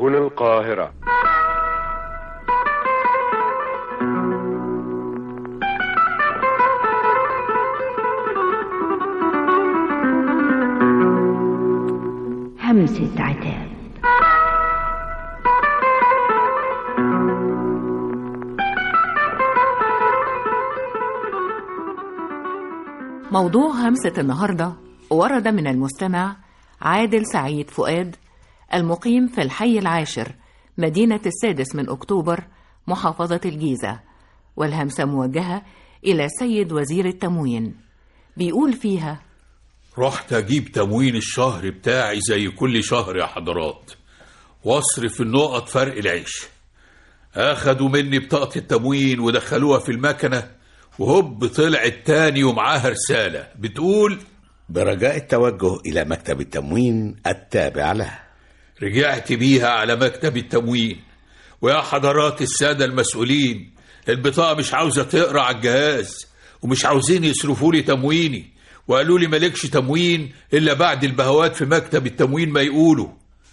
هنا القاهرة همسة عتاب موضوع همسة النهاردة ورد من المستمع عادل سعيد فؤاد المقيم في الحي العاشر مدينة السادس من أكتوبر محافظة الجيزة والهمسة موجهة إلى سيد وزير التموين بيقول فيها رحت اجيب تموين الشهر بتاعي زي كل شهر يا حضرات واصرف النقط فرق العيش اخدوا مني بطاقة التموين ودخلوها في المكنة وهوب طلعت تاني ومعاها رسالة بتقول برجاء التوجه إلى مكتب التموين التابع له رجعت بيها على مكتب التموين ويا حضرات السادة المسؤولين البطاقة مش عاوزة تقرا على الجهاز ومش عاوزين يصرفوا لي تمويني وقالوا لي مالكش تموين إلا بعد البهوات في مكتب التموين ما يقولوا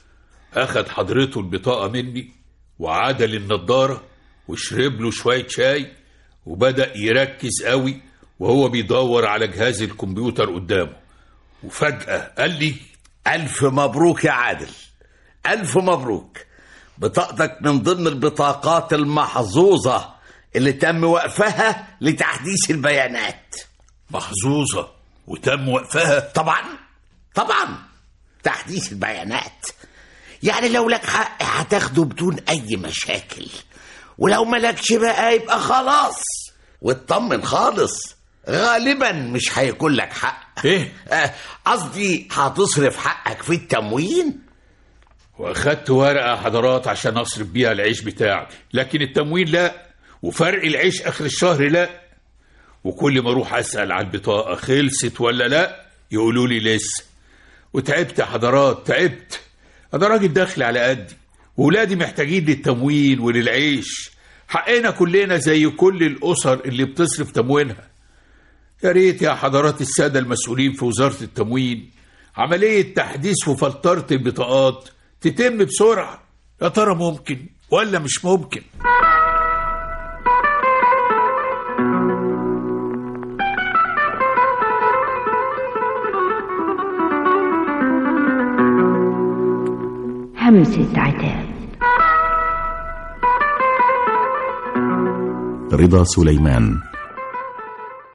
أخد حضرته البطاقة مني وعدل النضارة وشرب له شوية شاي وبدأ يركز قوي وهو بيدور على جهاز الكمبيوتر قدامه وفجأة قال لي ألف مبروك يا عادل ألف مبروك بطاقتك من ضمن البطاقات المحظوظة اللي تم وقفها لتحديث البيانات محظوظة وتم وقفها طبعا طبعا تحديث البيانات يعني لو لك حق هتاخده بدون أي مشاكل ولو ملكش بقى يبقى خلاص واطمن خالص غالبا مش هيكون لك حق إيه؟ آه، قصدي هتصرف حقك في التموين واخدت ورقة حضرات عشان اصرف بيها العيش بتاعي لكن التموين لا وفرق العيش اخر الشهر لا وكل ما اروح اسال على البطاقة خلصت ولا لا يقولوا لي لسه وتعبت يا حضرات تعبت انا راجل داخل على قدي وولادي محتاجين للتموين وللعيش حقنا كلنا زي كل الاسر اللي بتصرف تموينها يا ريت يا حضرات السادة المسؤولين في وزارة التموين عملية تحديث وفلترة البطاقات تتم بسرعة يا ترى ممكن ولا مش ممكن همسة عتاب رضا سليمان